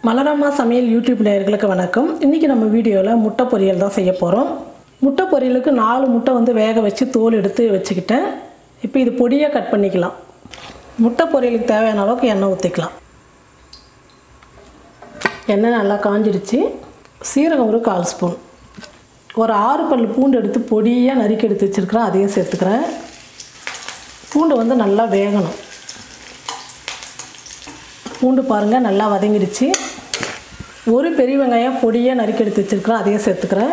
மலரம்மா சமையல் யூடியூப் நேயர்களுக்கு வணக்கம் இன்றைக்கி நம்ம வீடியோவில் முட்டை பொரியல் தான் செய்ய போகிறோம் முட்டை பொரியலுக்கு நாலு முட்டை வந்து வேக வச்சு தோல் எடுத்து வச்சுக்கிட்டேன் இப்போ இது பொடியாக கட் பண்ணிக்கலாம் முட்டை பொரியலுக்கு தேவையான அளவுக்கு எண்ணெய் ஊற்றிக்கலாம் எண்ணெய் நல்லா காஞ்சிடுச்சு சீரகம் ஒரு கால் ஸ்பூன் ஒரு ஆறு பல் பூண்டு எடுத்து பொடியாக நறுக்கி எடுத்து வச்சுருக்கிறேன் அதையும் சேர்த்துக்கிறேன் பூண்டு வந்து நல்லா வேகணும் பூண்டு பாருங்கள் நல்லா வதங்கிடுச்சு ஒரு பெரிய வெங்காயம் பொடியாக நறுக்கி எடுத்து வச்சுருக்கிறேன் அதையும் சேர்த்துக்கிறேன்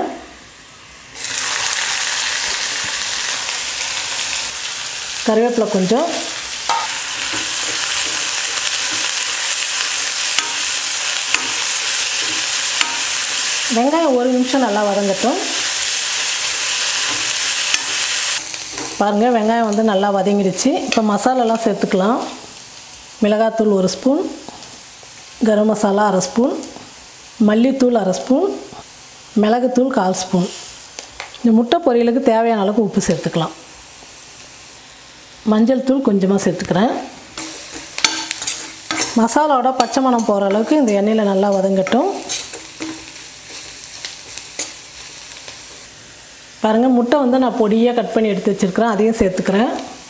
கருவேப்பிலை கொஞ்சம் வெங்காயம் ஒரு நிமிஷம் நல்லா வதங்கட்டும் பாருங்கள் வெங்காயம் வந்து நல்லா வதங்கிடுச்சு இப்போ மசாலாலாம் சேர்த்துக்கலாம் மிளகாத்தூள் ஒரு ஸ்பூன் கரம் மசாலா அரை ஸ்பூன் மல்லித்தூள் அரை ஸ்பூன் மிளகுத்தூள் கால் ஸ்பூன் இந்த முட்டை பொரியலுக்கு தேவையான அளவுக்கு உப்பு சேர்த்துக்கலாம் மஞ்சள் தூள் கொஞ்சமாக சேர்த்துக்கிறேன் மசாலாவோட பச்சை மணம் போகிற அளவுக்கு இந்த எண்ணெயில் நல்லா வதங்கட்டும் பாருங்கள் முட்டை வந்து நான் பொடியாக கட் பண்ணி எடுத்து வச்சுருக்கிறேன் அதையும் சேர்த்துக்கிறேன்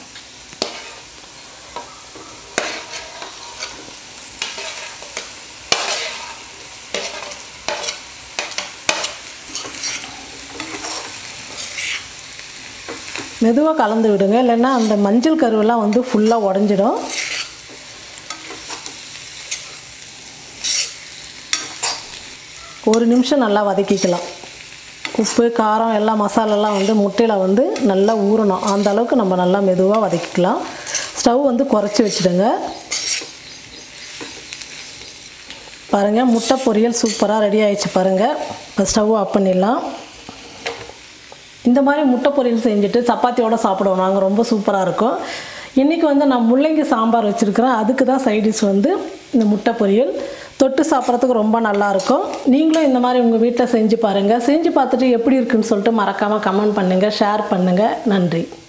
மெதுவாக கலந்து விடுங்க இல்லைன்னா அந்த மஞ்சள் கருவெல்லாம் வந்து ஃபுல்லாக உடஞ்சிடும் ஒரு நிமிஷம் நல்லா வதக்கிக்கலாம் உப்பு காரம் எல்லாம் மசாலாலாம் வந்து முட்டையில் வந்து நல்லா ஊறணும் அந்த அளவுக்கு நம்ம நல்லா மெதுவாக வதக்கிக்கலாம் ஸ்டவ் வந்து குறைச்சி வச்சுடுங்க பாருங்கள் முட்டை பொரியல் சூப்பராக ரெடி ஆயிடுச்சு பாருங்கள் இப்போ ஸ்டவ் ஆஃப் பண்ணிடலாம் இந்த மாதிரி முட்டை பொரியல் செஞ்சுட்டு சப்பாத்தியோட சாப்பிடுவோம் நாங்கள் ரொம்ப சூப்பராக இருக்கும் இன்றைக்கி வந்து நான் முள்ளங்கி சாம்பார் வச்சுருக்கிறேன் அதுக்கு தான் சைடிஷ் வந்து இந்த முட்டை பொரியல் தொட்டு சாப்பிட்றதுக்கு ரொம்ப நல்லாயிருக்கும் நீங்களும் இந்த மாதிரி உங்கள் வீட்டில் செஞ்சு பாருங்கள் செஞ்சு பார்த்துட்டு எப்படி இருக்குன்னு சொல்லிட்டு மறக்காமல் கமெண்ட் பண்ணுங்கள் ஷேர் பண்ணுங்கள் நன்றி